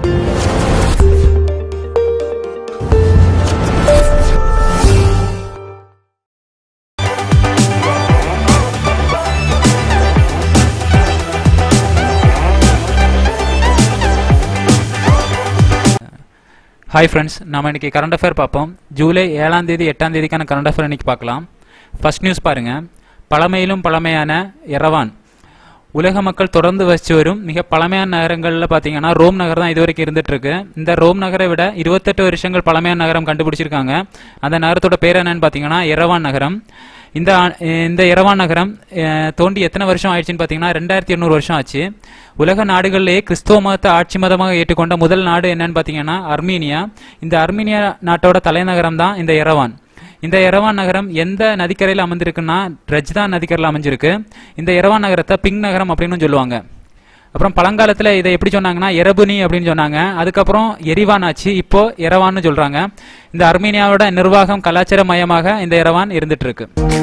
hi friends நம்ம இன்னைக்கு current affair பார்ப்போம் ஜூலை ஏழாம் தேதி எட்டாம் தேதிக்கான கரண்ட் அஃபேர் இன்னைக்கு பார்க்கலாம் ஃபர்ஸ்ட் நியூஸ் பாருங்க பழமையிலும் பழமையான எரவான் உலக மக்கள் தொடர்ந்து வசித்து வரும் மிக பழமையான நகரங்களில் பார்த்தீங்கன்னா ரோம் நகர் தான் இதுவரைக்கும் இருந்துட்டு இருக்கு இந்த ரோம் நகரை விட இருபத்தெட்டு வருஷங்கள் பழமையான நகரம் கண்டுபிடிச்சிருக்காங்க அந்த நகரத்தோட பேர் என்னன்னு பார்த்தீங்கன்னா எரவான் நகரம் இந்த ஆ- இந்த எரவான் நகரம் அஹ், தோண்டி எத்தனை வருஷம் ஆயிடுச்சுன்னு பார்த்தீங்கன்னா ரெண்டாயிரத்தி எண்ணூறு வருஷம் ஆச்சு உலக நாடுகளிலேயே கிறிஸ்துவ மதத்தை ஆட்சி மதமாக ஏற்றுக்கொண்ட முதல் நாடு என்னன்னு பார்த்தீங்கன்னா அர்மீனியா இந்த அர்மீனியா நாட்டோட தலைநகரம் தான் இந்த எரவான் இந்த எரவான் நகரம் எந்த நதிக்கரையில் அமைஞ்சிருக்குன்னா ரஜ்தான் நதிக்கரையில் அமைஞ்சிருக்கு இந்த எரவான் நகரத்தை பிங் நகரம் அப்படின்னு சொல்லுவாங்க அப்புறம் பழங்காலத்தில் இதை எப்படி சொன்னாங்கன்னா எரபுனி அப்படின்னு சொன்னாங்க அதுக்கப்புறம் எரிவான் ஆச்சு இப்போ எரவான்னு சொல்றாங்க இந்த அர்மீனியாவோட நிர்வாகம் கலாச்சார மயமாக இந்த எரவான் இருந்துட்டு இருக்கு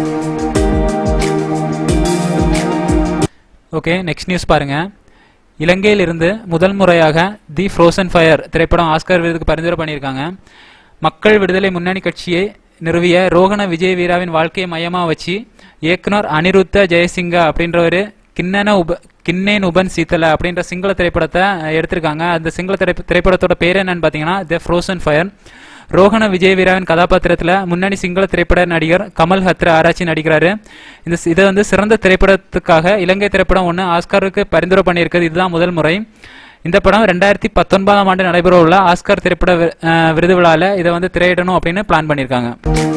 ஓகே நெக்ஸ்ட் நியூஸ் பாருங்க இலங்கையில் இருந்து முதல் முறையாக தி ஃப்ரோசன் ஃபயர் திரைப்படம் ஆஸ்கர் விருதுக்கு பரிந்துரை பண்ணியிருக்காங்க மக்கள் விடுதலை முன்னணி கட்சியை நிறுவிய ரோகண விஜய் வீராவின் வாழ்க்கையை மையமா வச்சு இயக்குனர் அனிருத்த ஜெயசிங்கா அப்படின்றவர் கிண்ணன உப கின்னேன் உபன் சீத்தல அப்படின்ற சிங்கள திரைப்படத்தை அஹ், எடுத்திருக்காங்க அந்த சிங்கள திரை திரைப்படத்தோட பேர் என்னன்னு பார்த்தீங்கன்னா த ஃப்ரோசன் ஃபயர் ரோஹண விஜய் வீராவின் கதாபாத்திரத்தில் முன்னணி சிங்கள திரைப்பட நடிகர் கமல் ஹத்ரா ஆராய்ச்சி நடிக்கிறாரு இந்த சி- இதை வந்து சிறந்த திரைப்படத்துக்காக இலங்கை திரைப்படம் ஒன்று ஆஸ்காருக்கு பரிந்துரை பண்ணியிருக்கிறது இதுதான் முதல் முறை இந்த படம் ரெண்டாயிரத்தி பத்தொன்பதாம் ஆண்டு நடைபெற உள்ள ஆஸ்கார் திரைப்பட வி- அஹ், விருது விழாவில் இதை வந்து திரையிடணும் அப்படின்னு பிளான் பண்ணியிருக்காங்க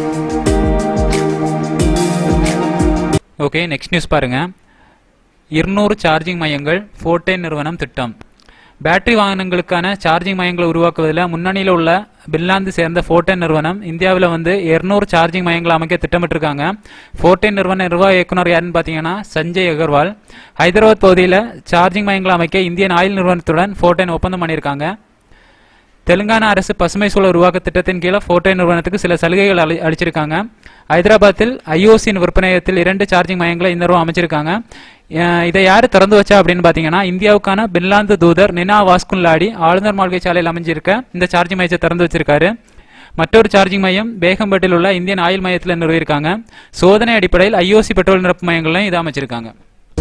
ஓகே நெக்ஸ்ட் நியூஸ் பாருங்க இருநூறு சார்ஜிங் மையங்கள் ஃபோர்டேன் நிறுவனம் திட்டம் பேட்டரி வாகனங்களுக்கான சார்ஜிங் மையங்களை உருவாக்குவதில் முன்னணியில் உள்ள பின்லாந்து சேர்ந்த ஃபோர்டேன் நிறுவனம் இந்தியாவில் வந்து 200 சார்ஜிங் மையங்களை அமைக்க திட்டமிட்டிருக்காங்க ஃபோர்டேன் நிறுவன நிர்வாக இயக்குனர் யாருன்னு பார்த்தீங்கன்னா சஞ்சய் அகர்வால் ஹைதராபாத் பகுதியில் சார்ஜிங் மையங்களை அமைக்க இந்தியன் ஆயில் நிறுவனத்துடன் ஃபோர்டேன் ஒப்பந்தம் பண்ணியிருக்காங்க தெலுங்கானா அரசு பசுமை சூழல் உருவாக்க திட்டத்தின் கீழே ஃபோர்டே நிறுவனத்துக்கு சில சலுகைகள் அளி அளிச்சிருக்காங்க ஹைதராபாத்தில் ஐஓசியின் விற்பனையத்தில் இரண்டு சார்ஜிங் மையங்களை இந்த நிறுவனம் அமைச்சிருக்காங்க அஹ் இதை யார் திறந்து வச்சா அப்படின்னு பார்த்தீங்கன்னா இந்தியாவுக்கான பின்லாந்து தூதர் நினா வாஸ்குன்லாடி ஆளுநர் மாளிகை சாலையில் அமைஞ்சிருக்க இந்த சார்ஜிங் மையத்தை திறந்து வச்சிருக்காரு மற்றொரு சார்ஜிங் மையம் பேகம்பேட்டில் உள்ள இந்தியன் ஆயில் மையத்தில் நிறுவியிருக்காங்க சோதனை அடிப்படையில் ஐஓசி பெட்ரோல் நிரப்பு மையங்களையும் இதை அமைச்சிருக்காங்க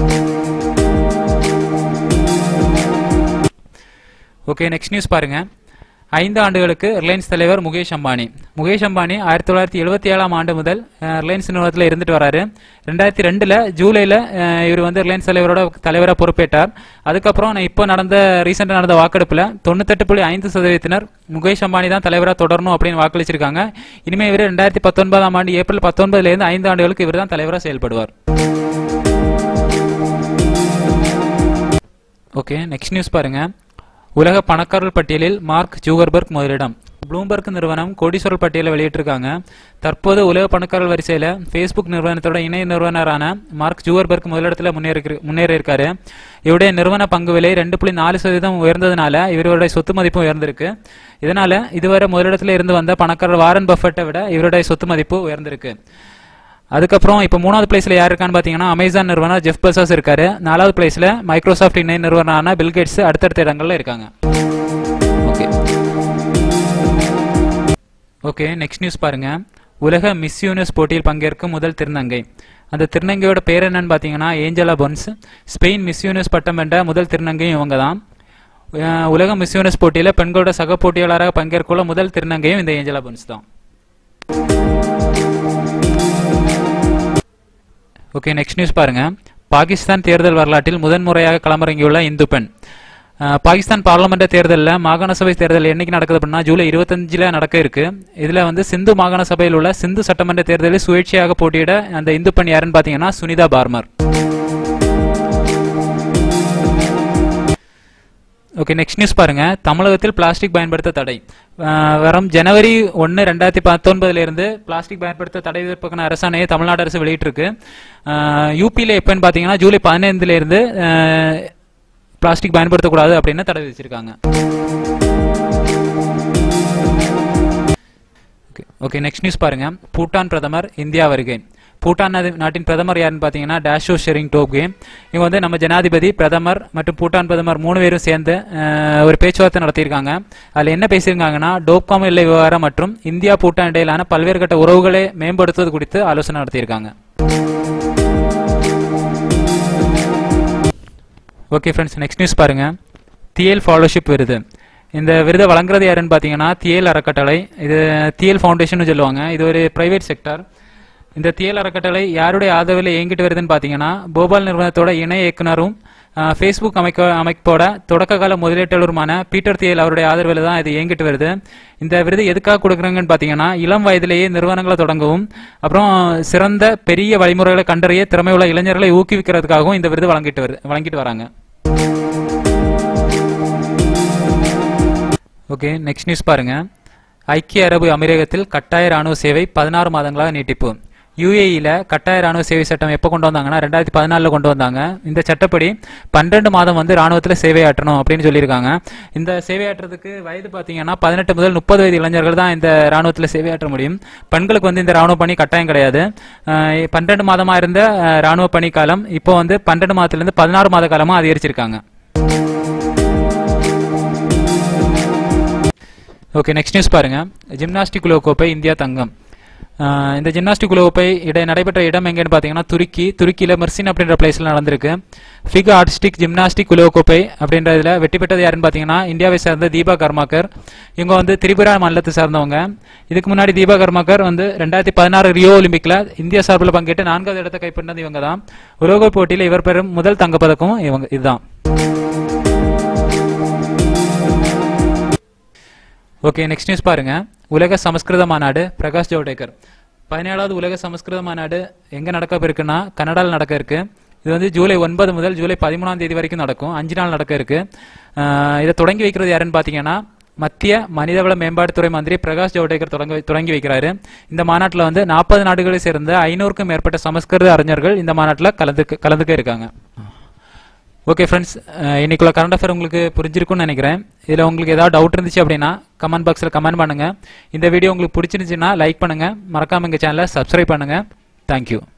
ஓகே நெக்ஸ்ட் நியூஸ் பாருங்க ஐந்து ஆண்டுகளுக்கு ரிலையன்ஸ் தலைவர் முகேஷ் அம்பானி முகேஷ் அம்பானி ஆயிரத்தி தொள்ளாயிரத்தி எழுபத்தி ஏழாம் ஆண்டு முதல் அஹ், ரிலையன்ஸ் நிறுவனத்தில் இருந்துட்டு வராரு ரெண்டாயிரத்தி ரெண்டுல ஜூலைல அஹ், இவர் வந்து ரிலையன்ஸ் தலைவரோட தலைவராக பொறுப்பேற்றார் அதுக்கப்புறம் நான் இப்போ நடந்த ரீசெண்டாக நடந்த வாக்கெடுப்பில் தொண்ணூத்தெட்டு புள்ளி ஐந்து சதவீதத்தினர் முகேஷ் அம்பானி தான் தலைவராக தொடரணும் அப்படின்னு வாக்களிச்சிருக்காங்க இனிமே இவர் ரெண்டாயிரத்தி பத்தொன்பதாம் ஆண்டு ஏப்ரல் பத்தொன்பதுல இருந்து ஐந்து ஆண்டுகளுக்கு இவர் தான் தலைவராக செயல்படுவார் ஓகே நெக்ஸ்ட் நியூஸ் பாருங்க உலக பணக்காரர்கள் பட்டியலில் மார்க் ஜூகர்பர்க் முதலிடம் ப்ளூம்பர்க் நிறுவனம் கோடீஸ்வரர் பட்டியலை வெளியிட்டிருக்காங்க தற்போது உலக பணக்காரர்கள் வரிசையில் ஃபேஸ்புக் நிறுவனத்தோட இணை நிறுவனரான மார்க் ஜூகர்பர்க் முதலிடத்தில் முன்னேறி முன்னேறியிருக்காரு இவருடைய நிறுவன பங்கு விலை ரெண்டு புள்ளி நாலு சதவீதம் உயர்ந்ததுனால இவருடைய சொத்து மதிப்பும் உயர்ந்திருக்கு இதனால இதுவரை முதலிடத்தில் இருந்து வந்த பணக்காரர் வாரன் பஃபெட்டை விட இவருடைய சொத்து மதிப்பு உயர்ந்திருக்கு அதுக்கப்புறம் இப்போ மூணாவது பிளேஸ்ல யார் இருக்கான்னு பார்த்தீங்கன்னா அமேசான் நிறுவனர் ஜெஃப் பெசாஸ் இருக்காரு நாலாவது பிளேஸ்ல மைக்ரோசாஃப்ட் இணை நிறுவனரான பில் கேட்ஸ் அடுத்தடுத்த இடங்கள்ல இருக்காங்க ஓகே ஓகே நெக்ஸ்ட் நியூஸ் பாருங்க உலக மிஸ் யூனிவர்ஸ் போட்டியில் பங்கேற்கும் முதல் திருநங்கை அந்த திருநங்கையோட பேர் என்னன்னு பார்த்தீங்கன்னா Angela Ponce Spain Miss Universe பட்டம் வென்ற முதல் திருநங்கையும் இவங்க தான் அஹ் உலக மிஸ் யூனிவர்ஸ் போட்டியில் பெண்களோட சக போட்டியாளராக பங்கேற்குள்ள முதல் திருநங்கையும் இந்த ஏஞ்சலா பொன்ஸ் தான் ஓகே நெக்ஸ்ட் நியூஸ் பாருங்க பாகிஸ்தான் தேர்தல் வரலாற்றில் முதன்முறையாக களமிறங்கியுள்ள இந்து பெண் அஹ், பாகிஸ்தான் பார்லமெண்ட் தேர்தலில் மாகாண சபை தேர்தல் என்னைக்கு நடக்குது அப்படின்னா ஜூலை இருபத்தஞ்சில் நடக்க இருக்கு இதுல வந்து சிந்து மாகாண சபையில் உள்ள சிந்து சட்டமன்ற தேர்தலில் சுயேட்சையாக போட்டியிட அந்த இந்து பெண் யாருன்னு பார்த்தீங்கன்னா Sunita Parmar okay next news பாருங்க தமிழகத்தில் பிளாஸ்டிக் பயன்படுத்த தடை அஹ் வரும் ஜனவரி ஒன்று ரெண்டாயிரத்தி பத்தொன்பதுல இருந்து பிளாஸ்டிக் பயன்படுத்த தடை விதிப்பதற்கான அரசாணையை தமிழ்நாடு அரசு வெளியிட்டிருக்கு யூபியில் எப்போன்னு பார்த்தீங்கன்னா ஜூலை பதினைந்துல இருந்து அஹ், பிளாஸ்டிக் பயன்படுத்தக்கூடாது அப்படின்னு தடை விதிச்சிருக்காங்க ஓகே ஓகே நெக்ஸ்ட் நியூஸ் பாருங்க பூட்டான் பிரதமர் இந்தியா வருகை பூட்டான் நாதி- நாட்டின் பிரதமர் யாருன்னு பார்த்தீங்கன்னா டேஷோ ஷெரிங் டோப்கே இவங்க வந்து நம்ம ஜனாதிபதி பிரதமர் மற்றும் பூட்டான் பிரதமர் மூணு பேரும் சேர்ந்து அஹ், ஒரு பேச்சுவார்த்தை நடத்தியிருக்காங்க அதில் என்ன பேசியிருக்காங்கன்னா டோப்காம் எல்லை விவகாரம் மற்றும் இந்தியா பூட்டான் இடையிலான பல்வேறு கட்ட உறவுகளை மேம்படுத்துவது குறித்து ஆலோசனை நடத்தியிருக்காங்க ஓகே ஃப்ரெண்ட்ஸ் நெக்ஸ்ட் நியூஸ் பாருங்க தியல் ஃபாலோஷிப் விருது இந்த விருதை வழங்குறது யாருன்னு பார்த்தீங்கன்னா தியல் அறக்கட்டளை இது தியல் ஃபவுண்டேஷன் சொல்லுவாங்க இது ஒரு பிரைவேட் செக்டார் இந்த தியல் அறக்கட்டளை யாருடைய ஆதரவில் இயங்கிட்டு வருதுன்னு பார்த்தீங்கன்னா போபால் நிறுவனத்தோட இணை இயக்குனரும் ஃபேஸ்புக் அமைக்க அமைப்போட தொடக்க கால முதலீட்டாளருமான பீட்டர் தியல் அவருடைய ஆதரவில் தான் இது இயங்கிட்டு வருது இந்த விருது எதுக்காக கொடுக்குறாங்கன்னு பார்த்தீங்கன்னா இளம் வயதிலேயே நிறுவனங்களை தொடங்கவும் அப்புறம் சிறந்த பெரிய வழிமுறைகளை கண்டறிய திறமையுள்ள இளைஞர்களை ஊக்குவிக்கிறதுக்காகவும் இந்த விருது வழங்கிட்டு வருது வழங்கிட்டு வராங்க ஓகே நெக்ஸ்ட் நியூஸ் பாருங்க ஐக்கிய அரபு அமீரகத்தில் கட்டாய ராணுவ சேவை பதினாறு மாதங்களாக நீட்டிப்பு யுஏஇல கட்டாய ராணுவ சேவை சட்டம் எப்போ கொண்டு வந்தாங்கன்னா ரெண்டாயிரத்தி பதினாலில் கொண்டு வந்தாங்க இந்த சட்டப்படி பன்னெண்டு மாதம் வந்து ராணுவத்தில் சேவையாற்றணும் அப்படின்னு சொல்லியிருக்காங்க இந்த சேவையாற்றுறதுக்கு வயது பார்த்தீங்கன்னா பதினெட்டு முதல் முப்பது வயது இளைஞர்கள் தான் இந்த ராணுவத்தில் சேவையாற்ற முடியும் பெண்களுக்கு வந்து இந்த ராணுவ பணி கட்டாயம் கிடையாது அஹ் பன்னெண்டு மாதமா இருந்த அஹ், ராணுவ பணி காலம் இப்போ வந்து பன்னெண்டு மாதத்துலேருந்து பதினாறு மாத காலமாக அதிகரிச்சிருக்காங்க ஓகே நெக்ஸ்ட் நியூஸ் பாருங்க ஜிம்னாஸ்டிக் உலகக்கோப்பை இந்தியா தங்கம் ஆஹ் இந்த ஜிம்னாஸ்டிக் உலகக்கோப்பை இட நடைபெற்ற இடம் எங்கன்னு பார்த்தீங்கன்னா துருக்கி துருக்கியில் மெர்சின் அப்படின்ற பிளேஸில் நடந்திருக்கு ஃபிக் ஆர்டிஸ்டிக் ஜிம்னாஸ்டிக் உலகக்கோப்பை அப்படின்ற இதில் வெற்றி பெற்றது யாருன்னு பார்த்தீங்கன்னா இந்தியாவை சேர்ந்த தீபா கர்மாக்கர் இவங்க வந்து திரிபுரா மாநிலத்தை சார்ந்தவங்க இதுக்கு முன்னாடி தீபா கர்மாக்கர் வந்து ரெண்டாயிரத்தி பதினாறு ரியோ ஒலிம்பிக்ல இந்தியா சார்பில் பங்கேற்று நான்காவது இடத்தை கைப்பற்றினது இவங்க தான் உலக போட்டியில் இவர் பெறும் முதல் தங்கப்பதக்கம் இவங்க இதுதான் ஓகே நெக்ஸ்ட் நியூஸ் பாருங்க உலக சமஸ்கிருத மாநாடு பிரகாஷ் ஜவடேகர் பதினேழாவது உலக சமஸ்கிருத மாநாடு எங்க நடக்க இருக்குன்னா கனடாவில் நடக்க இருக்கு இது வந்து ஜூலை ஒன்பது முதல் ஜூலை பதிமூணாம் தேதி வரைக்கும் நடக்கும் அஞ்சு நாள் நடக்க இருக்கு ஆஹ் இதை தொடங்கி வைக்கிறது யாருன்னு பார்த்தீங்கன்னா மத்திய மனிதவள மேம்பாட்டுத்துறை மந்திரி பிரகாஷ் ஜவடேகர் தொடங்கி தொடங்கி வைக்கிறாரு இந்த மாநாட்டில் வந்து நாற்பது நாடுகளை சேர்ந்த ஐநூறுக்கும் மேற்பட்ட சமஸ்கிருத அறிஞர்கள் இந்த மாநாட்டில் கலந்துக்க கலந்துக்க இருக்காங்க ஓகே ஃப்ரெண்ட்ஸ் இன்னைக்குள்ள கரண்ட் அஃபேர் உங்களுக்கு புரிஞ்சிருக்கும்னு நினைக்கிறேன் இதில் உங்களுக்கு ஏதாவது டவுட் இருந்துச்சு அப்படின்னா கமெண்ட் பாக்ஸில் கமெண்ட் பண்ணுங்கள் இந்த வீடியோ உங்களுக்கு பிடிச்சிருந்துச்சுன்னா லைக் பண்ணுங்கள் மறக்காம எங்கள் சேனலை சப்ஸ்கிரைப் பண்ணுங்கள் தேங்க்யூ